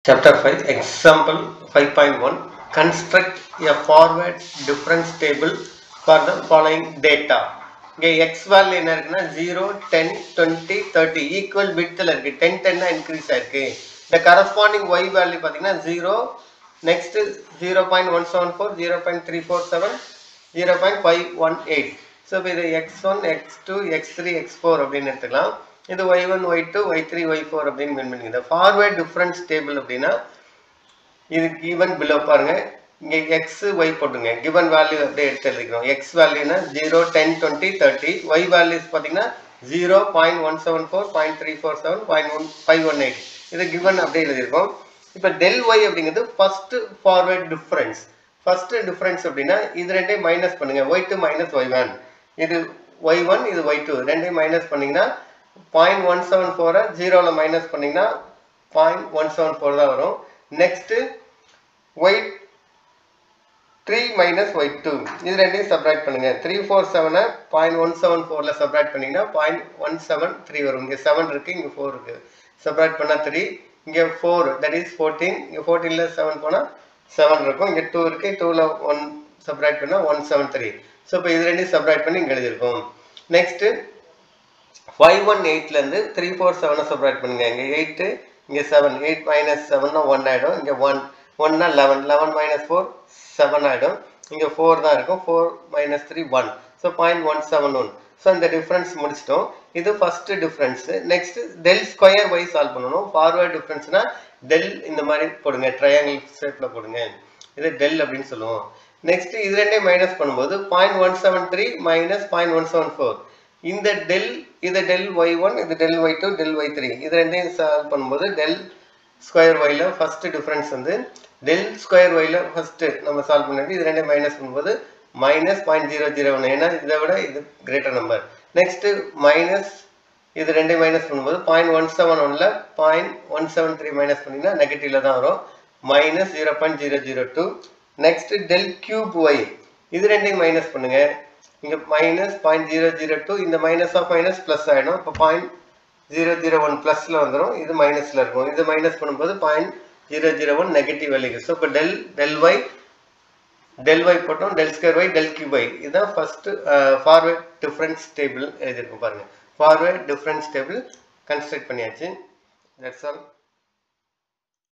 Chapter 5, example 5.1 Construct a forward difference table for the following data. இங்கே x value என்ன இருக்குன்னா 0, 10, 20, 30 equal widthல இருக்கு 10, 10 increase ஆயிருக்கு இந்த கரஸ்பாண்டிங் y value பார்த்தீங்கன்னா 0, next 0.174, 0.347, 0.518. ஸோ இப்போ இது x1, x2, x3, x4 அப்படின்னு எடுத்துக்கலாம் இது y1, y2, y3, y4 அப்படின்னு மீன் பண்ணிங்க இந்த ஃபார்வேர்ட் டிஃபரன்ஸ் டேபிள் அப்படின்னா இது கிவன் பிலோ பாருங்க இங்க எக்ஸ் ஒய் போட்டுங்க கிவன் வேல்யூ அப்படியே எடுத்து எழுதிக்கிறோம் எக்ஸ் வேல்யூனா zero ten twenty thirty Y values பார்த்தீங்கன்னா zero point one seven four point three four seven point one five one eight இது கிவன் அப்படியே எழுதியிருக்கோம் இப்போ டெல் ஒய் அப்படிங்கிறது first forward difference first difference அப்படின்னா இது ரெண்டையும் மைனஸ் பண்ணுங்க Y two minus Y one இது ஒய் ஒன் இது ஒய் டூ ரெண்டையும் மைனஸ் பண்ணீங்கன்னா பாயிண்ட் ஒன் செவன் ஃபோரை ஜீரோவில் மைனஸ் பண்ணீங்கன்னா பாயிண்ட் ஒன் செவன் ஃபோர் தான் வரும் next Y three minus Y two இது ரெண்டையும் சப்ராக்ட் பண்ணுங்க த்ரீ ஃபோர் செவனை பாயிண்ட் ஒன் செவன் ஃபோரில் சப்ராக்ட் பண்ணிங்கன்னா பாயிண்ட் ஒன் செவன் த்ரீ வரும் இங்கே செவன் இருக்குது இங்கே ஃபோர் இருக்குது சப்ராக்ட் பண்ணால் த்ரீ இங்கே ஃபோர் தட் இஸ் ஃபோர்டீன் இங்கே ஃபோர்டீனில் செவன் போனால் செவன் இருக்கும் இங்கே டூ இருக்குது டூவில் ஒன் சப்ராக்ட் பண்ணால் ஒன் செவன் த்ரீ ஸோ இப்போ இது ரெண்டையும் சப்ராக்ட் பண்ணி இங்கே எழுதியிருக்கோம் நெக்ஸ்ட்டு ஃபைவ் ஒன் எயிட்லேருந்து த்ரீ ஃபோர் செவனை சப்ராக்ட் பண்ணுங்க இங்கே எயிட்டு இங்கே செவன் எயிட் மைனஸ் செவன்னா ஒன் ஆகிடும் இங்கே ஒன் ஒன்னா eleven eleven minus four seven ஆகிடும் இங்கே ஃபோர் தான் இருக்கும் four minus three one so point one seven one so இந்த டிஃப்ரென்ஸ் முடிச்சிட்டோம் இது first difference next del square Y solve பண்ணணும் ஃபார்வர்ட் டிஃப்ரென்ஸ்னா டெல் இந்த மாதிரி போடுங்க ட்ரையாங்கிள் ஷேப்பில் போடுங்க இது டெல் அப்படின்னு சொல்லுவோம் நெக்ஸ்ட் இது ரெண்டையும் மைனஸ் பண்ணும்போது point one seven three minus point one seven four இந்த டெல் இது டெல் ஒய் ஒன் இது del Y two del Y three இது ரெண்டையும் சால்வ் பண்ணும்போது டெல் ஸ்கொயர் ஒயில் ஃபர்ஸ்ட் டிஃப்ரென்ஸ் வந்து டெல் ஸ்கொயர் ஒயில் ஃபர்ஸ்ட் நம்ம சால்வ் பண்ணிட்டு இது ரெண்டையும் மைனஸ் பண்ணும்போது minus point zero zero one ஏன்னா இதை விட இது கிரேட்டர் நம்பர் நெக்ஸ்ட் மைனஸ் இது ரெண்டையும் மைனஸ் பண்ணும்போது பாயிண்ட் ஒன் செவன் ஒன்ல point one seven three minus பண்ணிங்கன்னா நெகட்டிவ்ல தான் வரும் minus zero point zero zero two next del cube Y இது ரெண்டையும் மைனஸ் பண்ணுங்க இங்கே minus point zero zero two இந்த மைனஸ் ஆஃப் மைனஸ் ப்ளஸ் ஆகிடும் இப்போ பாயிண்ட் ஜீரோ ஜீரோ ஒன் ப்ளஸில் வந்துடும் இது மைனஸில் இருக்கும் இது மைனஸ் பண்ணும்போது point zero zero one negative value so இப்போ del del Y del Y போட்டோம் del square Y del cube Y இதுதான் ஃபர்ஸ்ட் ஃபார்வேர்ட் டிஃப்ரென்ஸ் டேபிள் எழுதியிருக்கும் பாருங்க ஃபார்வேர்ட் டிஃப்ரென்ஸ் டேபிள் கன்ஸ்ட்ரக்ட் பண்ணியாச்சு தட்ஸ் ஆல்